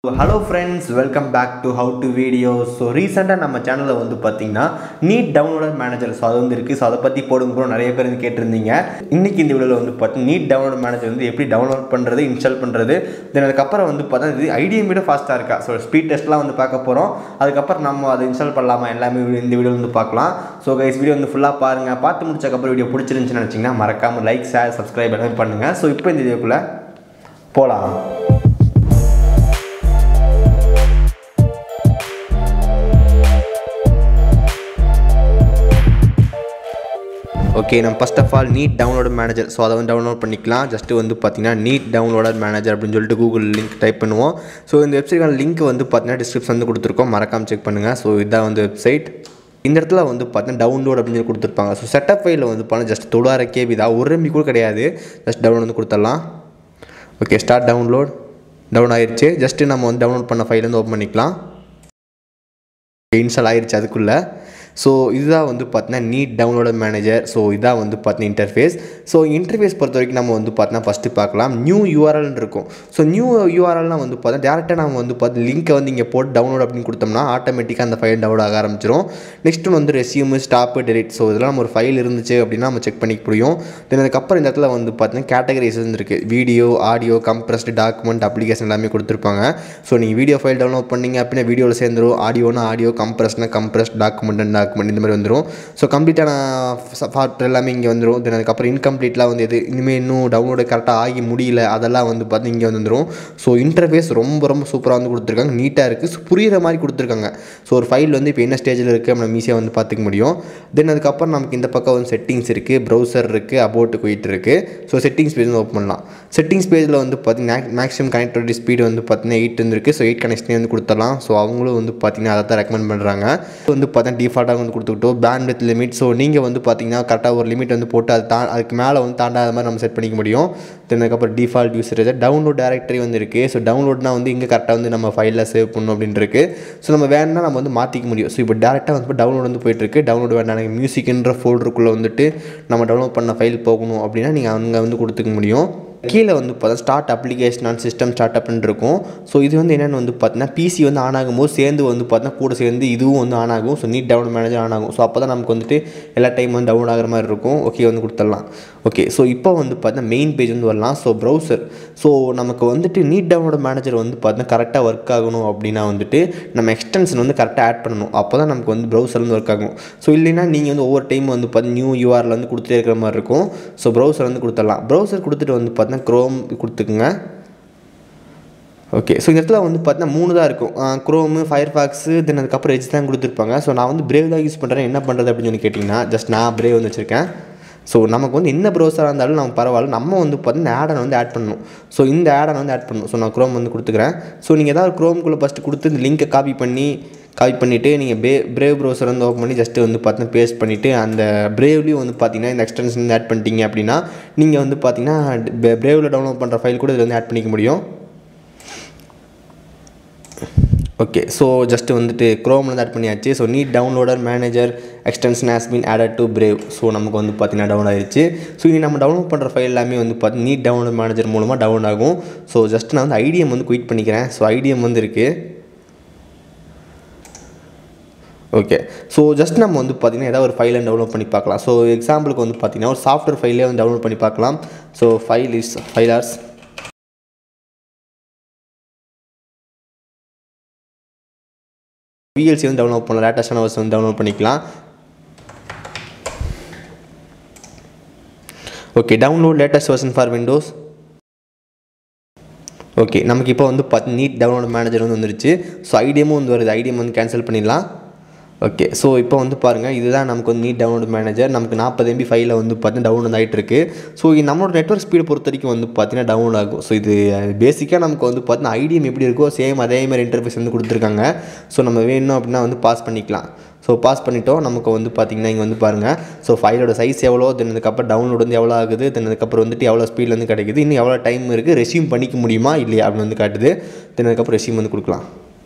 Hello friends welcome back to how to video so ரீசெண்டாக நம்ம சேனலில் வந்து பார்த்தீங்கன்னா நீட் டவுன்லோடர் மேனேஜர் ஸோ அது வந்து இருக்குது ஸோ அதை பற்றி போடுங்க bro. நிறைய பேர் வந்து கேட்டிருந்தீங்க இன்றைக்கி இந்த வீடியோவில் வந்து பார்த்தீங்கன்னா நீட் டவுன்லோட் மேனேஜர் வந்து எப்படி டவுன்லோட் பண்ணுறது இன்ஸ்டால் பண்ணுறது தென் அதுக்கப்புறம் வந்து பார்த்தா இது ஐடிஎம் விட ஃபாஸ்ட்டாக இருக்கா ஸோ ஸ்பீட் டெஸ்ட்லாம் வந்து பார்க்க போகிறோம் அதுக்கப்புறம் நம்ம அதை இன்ஸ்டால் பண்ணலாமா எல்லாமே இந்த வீடியோ வந்து பார்க்கலாம் ஸோ கைஸ் வீடியோ வந்து ஃபுல்லாக பாருங்கள் பார்த்து முடிச்சக்கப்புறம் வீடியோ பிடிச்சிருந்துச்சுன்னு நினச்சிங்கன்னா மறக்காமல் லைக் ஷேர் சப்ஸ்கிரைப் எல்லாமே பண்ணுங்கள் ஸோ இப்போ இந்த வீடியோக்குள்ளே போகலாம் ஓகே நம்ம first of all neat download manager so அதை வந்து டவுன்லோட் பண்ணிக்கலாம் ஜஸ்ட்டு வந்து பார்த்தீங்கன்னா நீட் டவுன்லோடர் மேனேஜர் அப்படின்னு சொல்லிட்டு கூகுள் லிங்க் டைப் பண்ணுவோம் ஸோ இந்த வெப்சைட்கான லிங்க் வந்து பார்த்தீங்கன்னா டிஸ்கிரிப்ஷன் வந்து கொடுத்துருக்கோம் மறக்காம செக் பண்ணுங்கள் ஸோ இதுதான் வந்து வெப்சைட் இந்த இடத்துல வந்து பார்த்தீங்கன்னா டவுன்லோட் அப்படின்னு சொல்லி கொடுத்துருப்பாங்க ஸோ செட்டப் ஃபைலில் வந்து பார்த்தீங்கன்னா ஜஸ்ட் தொள்ளாயிரம் கேபி தான் ஒரு எம்பி கூட கிடையாது ஜஸ்ட் டவுன்லோட் வந்து கொடுத்துடலாம் ஓகே ஸ்டார்ட் டவுன்லோட் டவுன் ஆயிடுச்சு ஜஸ்ட்டு நம்ம வந்து டவுன்லோட் பண்ண ஃபைல் வந்து ஓப்பன் பண்ணிக்கலாம் இன்ஸ்டால் ஆயிருச்சு அதுக்குள்ளே ஸோ இதுதான் வந்து பார்த்தீங்கன்னா நீட் டவுன்லோட் மேனேஜர் ஸோ இதான் வந்து பார்த்தீங்கன்னா இன்டர்ஃபேஸ் ஸோ இன்டர்ஃபேஸ் பொறுத்த வரைக்கும் நம்ம வந்து பார்த்தீங்கன்னா ஃபஸ்ட்டு பார்க்கலாம் நியூ யூஆர்எல் இருக்கும் ஸோ நியூ யூஆர்எல்னால் வந்து பார்த்தா டேரெக்டாக நம்ம வந்து பார்த்து லிங்க்கை வந்து இங்கே போட்டு டவுன்லோட் அப்படின்னு கொடுத்தோம்னா ஆட்டோமேட்டிக்காக அந்த ஃபைல் டவுன்லோட் ஆக ஆரம்பிச்சிடும் நெக்ஸ்ட் ஒன்று வந்து ரெசியூமு ஸ்டாப்பு டெலிட் ஸோ இதெல்லாம் நம்ம ஒரு ஃபைல் இருந்துச்சு அப்படின்னா நம்ம செக் பண்ணிக்க முடியும் தென் அதுக்கப்புறம் இந்த இடத்துல வந்து பார்த்தீங்கன்னா கேட்டகரிஸ் இருக்குது video audio compressed document application எல்லாமே கொடுத்துருப்பாங்க ஸோ நீங்கள் வீடியோ ஃபைல் டவுன்லோட் பண்ணீங்க அப்படின்னா வீடியோவில் சேர்ந்துரும் ஆடியோனா ஆடியோ கம்ப்ரஸ்னா கம்ப்ரஸ்ட் டாக்குமெண்ட் அண்ட் டாக்குமெண்ட் இந்த மாதிரி வந்துடும் ஸோ கம்ப்ளீட்டான சாஃப்ட்வேர் எல்லாமே இங்கே வந்துடும் தென் அதுக்கப்புறம் இன்கம்ப்ளீட்லாம் வந்து எது இனிமேல் இன்னும் டவுன்லோடு கரெக்டாக ஆகி முடியல அதெல்லாம் வந்து பார்த்து இங்கே வந்துடும் ஸோ இன்டர்ஃபேஸ் ரொம்ப ரொம்ப சூப்பராக வந்து கொடுத்துருக்காங்க நீட்டாக இருக்குது ஸோ புரியிற மாதிரி கொடுத்துருக்காங்க ஸோ ஒரு ஃபைல் வந்து இப்போ என்ன ஸ்டேஜில் இருக்குது நம்ம ஈஸியாக வந்து பார்த்துக்க முடியும் தென் அதுக்கப்புறம் நமக்கு இந்த பக்கம் வந்து செட்டிங்ஸ் இருக்குது ப்ரௌசர் இருக்குது அபோட் குயிட் இருக்குது ஸோ செட்டிங்ஸ் பேஜ் வந்து ஓப்பன் பண்ணலாம் செட்டிங்ஸ் பேஜில் வந்து பார்த்தீங்கன்னா மேக்ஸிமம் கனெக்டிவிட்டி ஸ்பீடு வந்து பார்த்தீங்கன்னா எயிட் வந்துருக்கு ஸோ எயிட் கனெக்ஷனே வந்து கொடுத்துடலாம் ஸோ அவங்களும் வந்து பார்த்தீங்கன்னா அதை தான் ரெக்கமெண்ட் பண்ணுறாங்க வந்து பார்த்தீங்கன்னா டிஃபால்ட்டாக வந்து கொடுத்துக்கிட்டோம் பேண்ட் வித் லிமிட் ஸோ நீங்கள் வந்து பார்த்தீங்கன்னா கரெக்டாக ஒரு லிமிட் வந்து போட்டு அது தா அதுக்கு மேலே வந்து தாண்டாத மாதிரி நம்ம செட் பண்ணிக்க முடியும் தென் அதுக்கப்புறம் டிஃபால்ட் யூசரேஜ் டவுன்லோட் டேரக்டரி வந்து இருக்குது ஸோ டவுன்லோட்னா வந்து இங்கே கரெக்டாக வந்து நம்ம ஃபைலில் சேவ் பண்ணணும் அப்படின்னு இருக்குது ஸோ நம்ம வேணும்னா நம்ம வந்து மாற்றிக்க முடியும் ஸோ இப்போ டேரெக்டாக வந்து டவுன்லோட் வந்து போயிட்டுருக்கு டவுன்லோட் வேண்டாம் எனக்கு மியூசிக்ன்ற ஃபோல்டருக்குள்ளே வந்துட்டு நம்ம டவுன்லோட் பண்ண ஃபைல் போகணும் அப்படின்னா நீங்கள் அங்கே வந்து கொடுத்துக்க முடியும் கீழே வந்து பார்த்தா start application and system start அப்னு இருக்கும் ஸோ இது வந்து என்னென்னு வந்து பார்த்தீங்கன்னா பிசி வந்து ஆன் ஆகும்போது சேர்ந்து வந்து பார்த்தீங்கன்னா கூட சேர்ந்து இதுவும் வந்து ஆன் ஆகும் so neat download manager on ஆகும் ஸோ அப்போ தான் நமக்கு வந்துட்டு எல்லா டைம் வந்து டவுன் ஆகிற மாதிரி இருக்கும் ஓகே வந்து கொடுத்துடலாம் ஓகே ஸோ இப்போ வந்து பார்த்தீங்கன்னா மெயின் பேஜ் வந்து வரலாம் ஸோ ப்ரௌசர் ஸோ நமக்கு வந்துட்டு நீட் டவுன்லோட் மேனேஜர் வந்து பார்த்தீங்கன்னா கரெக்டாக ஒர்க் ஆகணும் அப்படின்னா வந்துட்டு நம்ம எக்ஸ்டென்ஷன் வந்து கரெக்டாக ஆட் பண்ணணும் அப்போ தான் நமக்கு வந்து ப்ரௌசர் வந்து ஒர்க் ஆகும் ஸோ இல்லைன்னா நீங்கள் வந்து ஒவ்வொரு டைம் வந்து பார்த்து நியூ யூஆரில் வந்து கொடுத்துட்டே இருக்கிற மாதிரி இருக்கும் ஸோ ப்ரௌசர் வந்து கொடுத்துடலாம் ப்ரௌசர் கொடுத்துட்டு வந்து பார்த்தீங்கன்னா க்ரோம் கொடுத்துக்குங்க ஓகே ஸோ இந்த இடத்துல வந்து பார்த்தீங்கன்னா மூணு தான் இருக்கும் க்ரோமு ஃபயர் ஃபாக்ஸு தென் அதுக்கப்புறம் எஜ் தான் கொடுத்துருப்பாங்க ஸோ நான் வந்து பிரேவ் தான் யூஸ் பண்ணுறேன் என்ன பண்ணுறது அப்படின்னு சொல்லி கேட்டிங்கன்னா ஜஸ்ட் நான் பிரேவ் வந்து வச்சுருக்கேன் ஸோ நமக்கு வந்து என்ன ப்ரௌசராக இருந்தாலும் நம்ம பரவாயில்ல நம்ம வந்து பார்த்தீங்கன்னா ஆடனை வந்து ஆட் பண்ணணும் ஸோ இந்த ஆடனை வந்து ஆட் பண்ணணும் ஸோ நான் க்ரோம் வந்து கொடுத்துக்கிறேன் ஸோ நீங்கள் ஏதாவது க்ரோம்குள்ளே ஃபஸ்ட்டு கொடுத்து இந்த லிங்க்கை காப்பி பண்ணி காப்பி பண்ணிவிட்டு நீங்கள் பே பிரேவ் ப்ரௌசர் வந்து ஓப்பன் பண்ணி ஜஸ்ட்டு வந்து பார்த்தீங்கன்னா பேஸ்ட் பண்ணிவிட்டு அந்த பிரேவ்லேயும் வந்து பார்த்தீங்கன்னா இந்த எக்ஸ்டென்ஷன் வந்து ஆட் பண்ணிட்டீங்க அப்படின்னா நீங்கள் வந்து பார்த்தீங்கன்னா பிரேவில் டவுன்லோட் பண்ணுற ஃபைல் கூட இதில் வந்து ஆட் பண்ணிக்க முடியும் ஓகே ஸோ ஜஸ்ட்டு வந்துட்டு க்ரோமில் வந்து ஆட் பண்ணியாச்சு so neat downloader manager extension has been added to Brave so நமக்கு வந்து பார்த்தீங்கன்னா டவுன் ஆயிடுச்சு ஸோ இனி நம்ம டவுன்லோட் பண்ணுற ஃபைல் எல்லாமே வந்து பார்த்து நீட் டவுன்லோட் மேனேஜர் மூலமாக டவுன் ஆகும் ஸோ ஜஸ்ட் நான் வந்து ஐடிஎம் வந்து குயிட் பண்ணிக்கிறேன் ஸோ ஐடிஎம் வந்து இருக்குது ஓகே ஸோ ஜஸ்ட் நம்ம வந்து பார்த்திங்கன்னா ஏதாவது ஒரு ஃபைலை டவுன்லோட் பண்ணி பார்க்கலாம் ஸோ எக்ஸாம்பிளுக்கு வந்து பார்த்திங்கன்னா ஒரு சாஃப்ட்வேர் ஃபைலே வந்து டவுன்லோட் பண்ணி பார்க்கலாம் so file is file ours VLC வந்து டவுன்லோட் பண்ணலாம் லேட்டஸ்டான வர்ஸ் வந்து டவுன்லோட் பண்ணிக்கலாம் okay download latest version for Windows okay நமக்கு இப்போ வந்து பார்த்து நீட் டவுன்லோட் மேனேஜர் வந்து வந்துருச்சு ஸோ ஐடியமும் வந்து வருது ஐடியம் வந்து கேன்சல் பண்ணிடலாம் ஓகே ஸோ இப்போ வந்து பாருங்கள் இதுதான் நமக்கு வந்து நீட் டவுன்லோட் மேனேஜர் நமக்கு நாற்பது எம்பி ஃபைலில் வந்து பார்த்தீங்கன்னா டவுன்லோட் ஆகிட்டு இருக்கு ஸோ நம்மளோட நெட்ஒர்க் ஸ்பீடு பொறுத்த வரைக்கும் வந்து பார்த்தீங்கன்னா டவுன்லோட் ஆகும் ஸோ இது பேசிக்காக நமக்கு வந்து பார்த்தீங்கன்னா ஐடிஎம் எப்படி இருக்கோ சேம் அதே மாதிரி இன்டர்ஃபேஸ் வந்து கொடுத்துருக்காங்க ஸோ நம்ம வேணும் அப்படின்னா வந்து பாஸ் பண்ணிக்கலாம் ஸோ பாஸ் பண்ணிட்டோம் நமக்கு வந்து பார்த்திங்கன்னா இங்கே வந்து பாருங்கள் ஸோ ஃபைலோட சைஸ் எவ்வளோ தென் அதுக்கப்புறம் டவுன்லோட் வந்து எவ்வளோ ஆகுது தென் அதுக்கப்புறம் வந்துட்டு எவ்வளோ ஸ்பீடில் வந்து கிடைக்குது இன்னும் எவ்வளோ டைம் இருக்குது ரெசியூம் பண்ணிக்க முடியுமா இல்லையா அப்படின்னு வந்து காட்டுது தென் அதுக்கப்புறம் ரெசியூம் வந்து கொடுக்கலாம்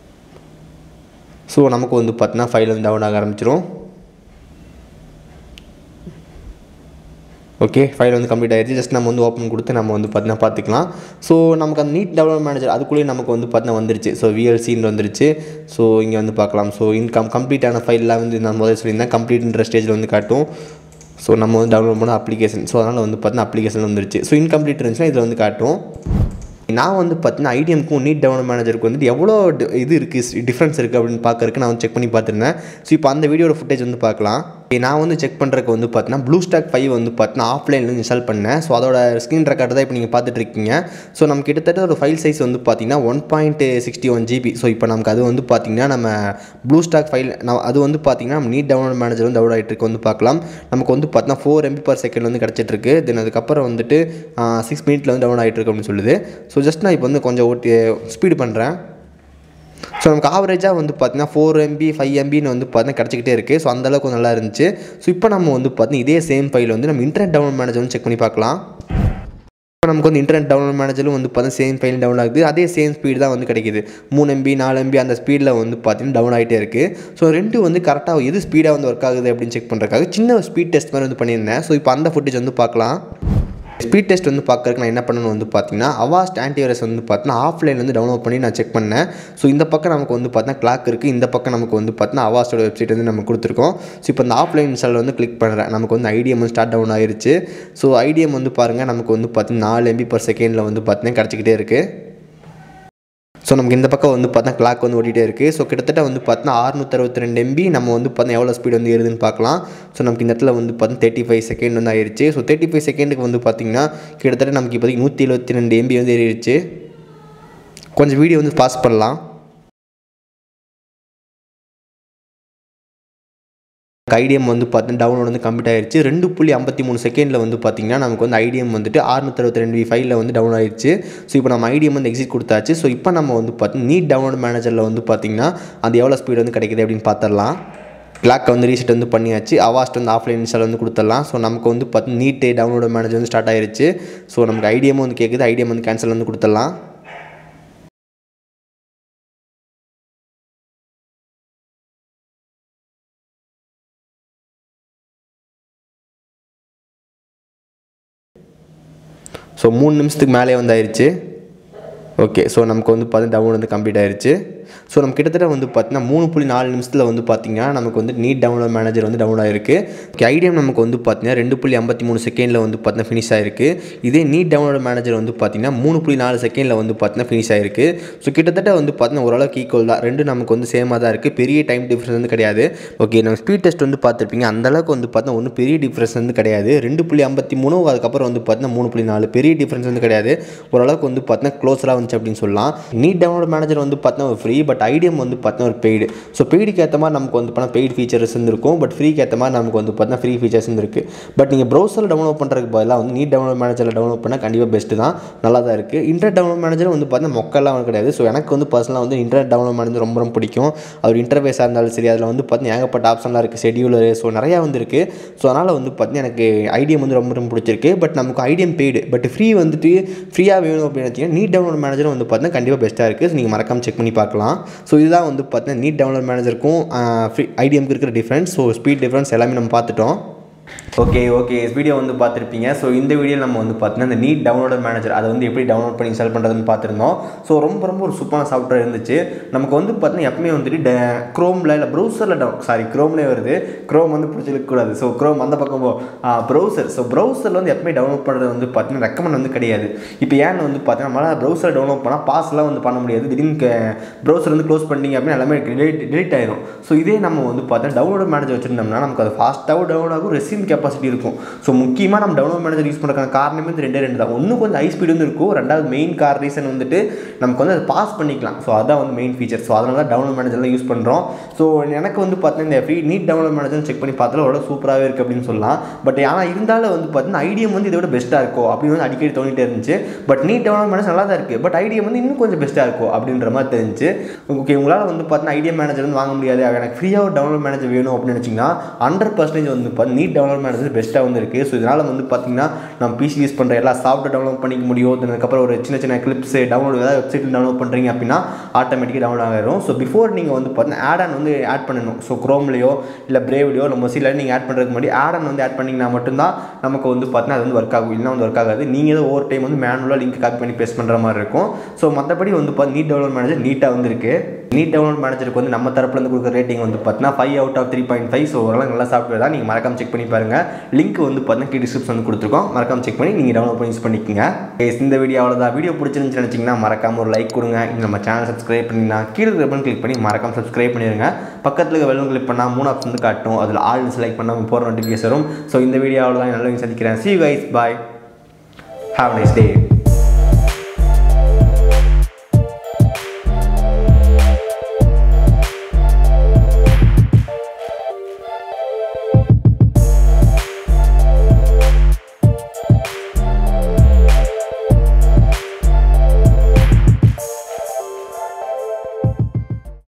ஸோ நமக்கு வந்து பார்த்தீங்கன்னா ஃபைல் வந்து டவுன் ஆக ஆரம்பிச்சிரும் ஓகே ஃபைல் வந்து கம்ப்ளீட் ஆயிடுச்சு ஜஸ்ட் நம்ம வந்து ஓப்பன் கொடுத்து நம்ம வந்து பார்த்தீங்கன்னா பார்த்துக்கலாம் ஸோ நமக்கு அந்த நீட் டெவலப்மெண்ட் மேனேஜர் அதுக்குள்ளேயே நமக்கு வந்து பார்த்தீங்கன்னா வந்துருச்சு ஸோ விஎல்சின்னு வந்துருச்சு ஸோ இங்கே வந்து பார்க்கலாம் ஸோ இன்கம் கம்ப்ளீட்டான ஃபைல்லாம் வந்து நான் முதல்ல சொல்லியிருந்தேன் கம்ப்ளீட்ன்ற ஸ்டேஜில் வந்து காட்டும் ஸோ நம்ம வந்து டவுன்லோட் பண்ண அப்ளிகேஷன் ஸோ அதனால் வந்து பார்த்தீங்கன்னா அப்ளிகேஷன் வந்துருச்சு ஸோ இன்கம்ப்ளீட் இருந்துச்சுன்னா இதில் வந்து காட்டும் நான் வந்து பார்த்தீங்கன்னா ஐடிஎம்க்கும் நீட் டெவலப் மேனேஜருக்கு வந்துட்டு எவ்வளோ டி- இது இருக்குது டிஃப்ரென்ஸ் இருக்குது அப்படின்னு பார்க்கறதுக்கு நான் வந்து செக் பண்ணி பார்த்துருந்தேன் ஸோ இப்போ அந்த வீடியோட ஃபுட்டேஜ் வந்து பார்க்கலாம் நான் வந்து செக் பண்ணுறதுக்கு வந்து பார்த்தீங்கன்னா ப்ளூ ஸ்டாக் ஃபைவ் வந்து பார்த்தீங்கன்னா ஆஃப்லைனில் இன்ஸ்டால் பண்ணேன் ஸோ அதோட ஸ்க்ரீன் ரெக்கார்டு தான் இப்போ நீங்கள் பார்த்துட்டு இருக்கீங்க ஸோ நம்ம கிட்டத்தட்ட ஒரு ஃபைல் சைஸ் வந்து பார்த்தீங்கன்னா one point sixty one GB so இப்போ நமக்கு அது வந்து பார்த்தீங்கன்னா நம்ம ப்ளூ ஸ்டாக் ஃபைல் நான் அது வந்து பார்த்தீங்கன்னா நம்ம நீட் டவுன்லோட் மேனேஜர் வந்து டவுன்லோட் ஆகிட்டு இருக்கு வந்து பார்க்கலாம் நமக்கு வந்து பார்த்தீங்கன்னா ஃபோர் எம்பி பர் செகண்ட் வந்து கிடச்சிட்டு இருக்கு தென் அதுக்கப்புறம் வந்துட்டு சிக்ஸ் மினிட்ல வந்து டவுன் ஆகிட்டு இருக்கு அப்படின்னு சொல்லுது ஸோ ஜஸ்ட் நான் இப்போ வந்து கொஞ்சம் ஓட்டி ஸ்பீடு பண்ணுறேன் ஸோ நமக்கு ஆவரேஜாக வந்து பார்த்தீங்கன்னா ஃபோர் எம்பி ஃபைவ் எம்பின்னு வந்து பார்த்தீங்கன்னா கிடச்சிக்கிட்டே இருக்குது ஸோ அந்தளவுக்கு நல்லா இருந்துச்சு ஸோ இப்போ நம்ம வந்து பார்த்தீங்கன்னா இதே சேம் ஃபைல் வந்து நம்ம இன்டர்நெட் டவுன்லோட் மேனேஜர் வந்து செக் பண்ணி பார்க்கலாம் இப்போ நமக்கு வந்து இன்டர்நெட் டவுன்லோட் மேனேஜரும் வந்து பார்த்தீங்கன்னா சேம் ஃபைல் டவுன் ஆகுது அதே சேம் ஸ்பீடு தான் வந்து கிடைக்குது மூணு எம்பி நாலு எம்பி அந்த ஸ்பீடில் வந்து பார்த்தீங்கன்னா டவுன் ஆகிட்டே இருக்குது ஸோ ரெண்டு வந்து கரெக்டாக எது ஸ்பீடாக வந்து ஒர்க் ஆகுது அப்படின்னு செக் பண்ணுறதுக்காக சின்ன ஒரு ஸ்பீட் டெஸ்ட் மாதிரி வந்து பண்ணியிருந்தேன் ஸோ இப்போ அந்த ஃபுட்டேஜ் வந்து பார்க்கலாம் ஸ்பீட் டெஸ்ட் வந்து பார்க்கறதுக்கு நான் என்ன பண்ணணும் வந்து பார்த்தீங்கன்னா அவாஸ்ட் ஆன்டிவைரஸ் வந்து பார்த்தீங்கன்னா ஆஃப்லைன் வந்து டவுன்லோட் பண்ணி நான் செக் பண்ணேன் ஸோ இந்த பக்கம் நமக்கு வந்து பார்த்தீங்கன்னா கிளாக் இருக்குது இந்த பக்கம் நமக்கு வந்து பார்த்தீங்கன்னா அவாஸ்டோட வெப்சைட் வந்து நம்ம கொடுத்துருக்கோம் ஸோ இப்போ இந்த ஆஃப்லைன் இன்ஸ்டால் வந்து கிளிக் பண்ணுறேன் நமக்கு வந்து ஐடிஎம் வந்து ஸ்டார்ட் டவுன் ஆயிருச்சு ஸோ ஐடிஎம் வந்து பாருங்கள் நமக்கு வந்து பார்த்தீங்கன்னா நாலு எம்பி பர் செகண்டில் வந்து பார்த்தீங்கன்னா கிடச்சிக்கிட்டே இருக்குது ஸோ நமக்கு இந்த பக்கம் வந்து பார்த்தா கிளாக் வந்து ஓடிட்டே இருக்குது ஸோ கிட்டத்தட்ட வந்து பார்த்தீங்கன்னா அறுநூத்தி ரெண்டு எம்பி நம்ம வந்து பார்த்தா எவ்வளோ ஸ்பீட் வந்து ஏறுதுன்னு பார்க்கலாம் ஸோ நமக்கு இந்த இடத்துல வந்து பார்த்தா தேர்ட்டி ஃபைவ் செகண்ட் வந்து ஆயிருச்சு ஸோ தேர்ட்டி ஃபைவ் செகண்டுக்கு வந்து பார்த்தீங்கன்னா கிட்டத்தட்ட நமக்கு இப்போதைக்கு நூற்றி எழுபத்தி ரெண்டு எம்பி வந்து ஏறிடுச்சு கொஞ்சம் வீடியோ வந்து பாஸ் பண்ணலாம் ஐடிஎம் வந்து பார்த்தீங்கன்னா டவுன்லோட் வந்து கம்ப்ளீட் ஆயிருச்சு ரெண்டு புள்ளி ஐம்பத்தி மூணு செகண்டில் வந்து பார்த்தீங்கன்னா நமக்கு வந்து ஐடிஎம் வந்துட்டு அறுநூத்தி ரெண்டு ஃபைலில் வந்து டவுன் ஆயிருச்சு ஸோ இப்போ நம்ம ஐடிஎம் வந்து எக்ஸிட் கொடுத்தாச்சு ஸோ இப்போ நம்ம வந்து பார்த்தீங்கன்னா நீட் டவுன்லோட் மேனேஜரில் வந்து பார்த்தீங்கன்னா அது எவ்வளோ ஸ்பீடு வந்து கிடைக்குது அப்படின்னு பார்த்துடலாம் கிளாக் வந்து ரீசெட் வந்து பண்ணியாச்சு அவாஸ்ட் வந்து ஆஃப்லைன் இன்ஸ்டால் வந்து கொடுத்துடலாம் ஸோ நமக்கு வந்து பார்த்து நீட்டு டவுன்லோட் மேனேஜர் வந்து ஸ்டார்ட் ஆயிருச்சு ஸோ நமக்கு ஐடிஎம் வந்து கேட்குது ஐடிஎம் வந்து கேன்சல் வந்து கொடுத்துடலாம் ஸோ மூணு நிமிஷத்துக்கு மேலே வந்து ஆயிடுச்சு ஓகே ஸோ நமக்கு வந்து பார்த்தீங்கன்னா டவுன் வந்து கம்ப்ளீட் ஆயிருச்சு ஸோ நம்ம கிட்டத்தட்ட வந்து பார்த்தீங்கன்னா மூணு புள்ளி நாலு நிமிஷத்தில் வந்து பார்த்தீங்கன்னா நமக்கு வந்து நீட் டவுன்லோட் மேனேஜர் வந்து டவுன் ஆயிருக்கு ஓகே ஐடிஎம் நமக்கு வந்து பார்த்தீங்கன்னா ரெண்டு புள்ளி ஐம்பத்தி மூணு செகண்டில் வந்து பார்த்தீங்கன்னா ஃபினிஷ் ஆயிருக்கு இதே நீட் டவுன்லோட் மேனேஜர் வந்து பார்த்தீங்கன்னா மூணு புள்ளி நாலு செகண்டில் வந்து பார்த்தீங்கன்னா ஃபினிஷ் ஆயிருக்கு ஸோ கிட்டத்தட்ட வந்து பார்த்தீங்கன்னா ஓரளவுக்கு ஈக்குவல் தான் ரெண்டு நமக்கு வந்து சேமாக தான் இருக்குது பெரிய டைம் டிஃப்ரென்ஸ் வந்து கிடையாது ஓகே நம்ம ஸ்பீட் டெஸ்ட் வந்து பார்த்துருப்பீங்க அந்த அளவுக்கு வந்து பார்த்தீங்கன்னா ஒன்றும் பெரிய டிஃப்ரென்ஸ் வந்து கிடையாது ரெண்டு புள்ளி ஐம்பத்தி மூணு அதுக்கப்புறம் வந்து பார்த்தீங்கன்னா மூணு புள்ளி நாலு பெரிய டிஃப்ரென்ஸ் வந்து கிடையாது ஓரளவுக்கு வந்து பார்த்தீங்கன்னா க்ளோஸராக வந்துச்சு அப்படின்னு சொல்லலாம் நீட் டவுன்லோட் மேனேஜர் வந்து பார்த்தீங்கன்னா ஃப்ரீ பட் ஐடிஎம் வந்து பார்த்தீங்கன்னா ஒரு பெய்டு ஸோ பெய்டுக்கு ஏற்ற மாதிரி நமக்கு வந்து பார்த்தா பெய்டு ஃபீச்சர்ஸ் இருக்கும் பட் ஃப்ரீக்கு ஏற்ற மாதிரி நமக்கு வந்து பார்த்தீங்கன்னா ஃப்ரீ ஃபீச்சர்ஸ் இருக்குது பட் நீங்கள் ப்ரௌசரில் டவுன்லோட் பண்ணுறதுக்கு பதிலாக வந்து நீட் டவுன்லோட் மேனேஜரில் டவுன்லோட் பண்ணால் கண்டிப்பாக பெஸ்ட்டு தான் நல்லா தான் இருக்குது இன்டர்நெட் டவுன்லோட் மேனேஜர் வந்து பார்த்தீங்கன்னா மொக்கெல்லாம் வந்து கிடையாது ஸோ எனக்கு வந்து பர்சனலாக வந்து இன்டர்நெட் டவுன்லோட் மேனேஜர் ரொம்ப ரொம்ப பிடிக்கும் அவர் இன்டர்வேஸாக இருந்தாலும் சரி அதில் வந்து பார்த்தீங்கன்னா ஏகப்பட்ட ஆப்ஷன்லாம் இருக்குது ஷெடியூலரு ஸோ நிறையா வந்து இருக்குது ஸோ அதனால் வந்து பார்த்தீங்கன்னா எனக்கு ஐடிஎம் வந்து ரொம்ப ரொம்ப பிடிச்சிருக்கு பட் நமக்கு ஐடிஎம் பெய்டு பட் ஃப்ரீ வந்துட்டு ஃப்ரீயாக வேணும் அப்படின்னு வச்சிங்கன்னா நீட் டவுன்லோட் மேனேஜர் வந்து பார்த்தீங்கன்னா கண்டிப்பாக பெஸ்ட்டாக இருக்குது ஸோ நீங்கள் மறக்காம செக் பண்ணி பார்க்கலாம் ஸோ இதுதான் வந்து பார்த்தீங்கன்னா நீட் டவுன்லோட் மேனேஜருக்கும் ஃப்ரீ ஐடிஎம்க்கு இருக்கிற டிஃப்ரென்ஸ் ஸோ ஸ்பீட் டிஃப்ரென்ஸ் எல்லாமே நம்ம பார்த்துட்டோம் ஓகே ஓகே வீடியோ வந்து பார்த்துருப்பீங்க ஸோ இந்த வீடியோ நம்ம வந்து பார்த்தீங்கன்னா இந்த நீட் டவுன்லோட் மேனேஜர் அதை வந்து எப்படி டவுன்லோட் பண்ணி இன்ஸ்டால் பண்ணுறதுன்னு பார்த்துருந்தோம் ஸோ ரொம்ப ரொம்ப ஒரு சூப்பரான சாஃப்ட்வேர் இருந்துச்சு நமக்கு வந்து பார்த்தீங்கன்னா எப்பவுமே வந்துட்டு க்ரோமில் இல்லை ப்ரௌசரில் டவுன் சாரி க்ரோம்லேயே வருது க்ரோம் வந்து பிடிச்சிருக்கக்கூடாது ஸோ க்ரோம் அந்த பக்கம் ப்ரௌசர் ஸோ ப்ரௌசரில் வந்து எப்பவுமே டவுன்லோட் பண்ணுறது வந்து பார்த்தீங்கன்னா ரெக்கமெண்ட் வந்து கிடையாது இப்போ ஏன்னு வந்து பார்த்தீங்கன்னா நம்மளால் ப்ரௌசர் டவுன்லோட் பண்ணால் பாஸ்லாம் வந்து பண்ண முடியாது திடீர்னு ப்ரௌசர் வந்து க்ளோஸ் பண்ணிங்க அப்படின்னா எல்லாமே டிலீட் டிலீட் ஆயிரும் ஸோ இதே நம்ம வந்து பார்த்தீங்கன்னா டவுன்லோட் மேனேஜர் வச்சுருந்தோம்னா நமக்கு அது ஃபாஸ்ட்டாகவும் டவுன் ஆகும் ரெசிம் கெப்பாசிட்டி இருக்கும் ஸோ முக்கியமாக நம்ம டவுன்லோட் மேனேஜர் யூஸ் பண்ணுறதுக்கான காரணமே வந்து ரெண்டே ரெண்டு தான் ஒன்று கொஞ்சம் ஹை ஸ்பீடு வந்து இருக்கும் ரெண்டாவது மெயின் கார் ரீசன் வந்துட்டு நமக்கு வந்து அதை பாஸ் பண்ணிக்கலாம் ஸோ அதான் வந்து மெயின் ஃபீச்சர் ஸோ அதனால தான் டவுன்லோட் மேனேஜர்லாம் யூஸ் பண்ணுறோம் ஸோ எனக்கு வந்து பார்த்தீங்கன்னா இந்த free neat download manager check பண்ணி பார்த்தாலும் அவ்வளோ சூப்பராகவே இருக்குது அப்படின்னு சொல்லலாம் பட் ஆனால் இருந்தாலும் வந்து பார்த்தீங்கன்னா ஐடிஎம் வந்து இதை விட பெஸ்ட்டாக இருக்கும் அப்படின்னு வந்து அடிக்கடி தோணிட்டே இருந்துச்சு பட் நீட் டவுன்லோட் மேனேஜர் நல்லா தான் இருக்குது பட் ஐடிஎம் வந்து இன்னும் கொஞ்சம் பெஸ்ட்டாக இருக்கும் அப்படின்ற மாதிரி தெரிஞ்சு ஓகே உங்களால் வந்து பார்த்தீங்கன்னா ஐடிஎம் மேனேஜர் வந்து வாங்க முடியாது எனக்கு ஃப்ரீயாக ஒரு டவுன்லோட் மேனேஜர் வேணும் அப்படின்னு நினச்சிங்கன்னா ஹண்ட்ரட் பர்சன்டேஜ் வந்து பார்த்து நீட் டவுன்லோட் மேனேஜர் பெஸ்ட்டாக வந்து இருக்குது ஸோ இதனால் வந்து பார்த்தீங்கன்னா நம்ம பிசி யூஸ் பண்ணுற எல்லா சாஃப்ட்வேர் டவுன்லோட் பண்ணிக்க முடியும் then அதுக்கப்புறம் ஒரு சின்ன சின்ன கிளிப்ஸ் டவுன்லோட் ஏதாவது வெப்சைட்டில் டவுன்லோட் பண்ணுறீங்க அப்படின்னா ஆட்டோமேட்டிக்காக டவுன்லோட் ஆகிடும் ஸோ பிஃபோர் நீங்கள் வந்து பார்த்தீங்கன்னா ஆட் ஆன் வந்து ஆட் பண்ணணும் ஸோ க்ரோம்லையோ இல்லை பிரேவ்லையோ இல்லை மொசில நீங்கள் ஆட் பண்ணுறதுக்கு முன்னாடி ஆட் ஆன் வந்து ஆட் பண்ணிங்கன்னா மட்டும்தான் நமக்கு வந்து பார்த்தீங்கன்னா அது வந்து ஒர்க் ஆகும் இல்லைனா வந்து ஒர்க் ஆகாது நீங்கள் ஏதோ ஒவ்வொரு டைம் வந்து மேனுவலாக லிங்க் காப்பி பண்ணி பேஸ்ட் பண்ணுற மாதிரி இருக்கும் ஸோ மற்றபடி வந்து பார்த்து நீட் டவுன்லோட் மேனேஜர் நீட்டாக வந்து இருக்குது நீட் டவுன்லோட் மேனேஜருக்கு வந்து நம்ம தரப்புலேருந்து கொடுக்குற ரேட்டிங் வந்து பார்த்தீங்கன்னா five out of three point five so ஓரளவு நல்ல சாஃப்ட்வேர் தான் நீங்கள் மறக்காம செக் பண்ணி பாருங்கள் லிங்க் வந்து பார்த்தீங்கன்னா கீழே டிஸ்கிரிப்ஷன் வந்து கொடுத்துருக்கோம் மறக்காம செக் பண்ணி நீங்கள் டவுன்லோட் பண்ணி யூஸ் பண்ணிக்கோங்க Guys, இந்த வீடியோ அவ்வளோதான் வீடியோ பிடிச்சிருந்துச்சு நினச்சிங்கன்னா மறக்காம ஒரு லைக் கொடுங்க இந்த நம்ம சேனல் சப்ஸ்கிரைப் பண்ணினா கீழே பட்டன் கிளிக் பண்ணி மறக்காம சப்ஸ்கிரைப் பண்ணிடுங்க பக்கத்தில் இருக்க வெள்ளம் கிளிக் பண்ணால் மூணு ஆப்ஷன் வந்து காட்டும் அதில் ஆல் செலக்ட் பண்ணால் போகிற நோட்டிஃபிகேஷன் வரும் ஸோ இந்த வீடியோ அவ்வளோதான் நல்ல சந்திக்கிறேன் see guys bye have nice day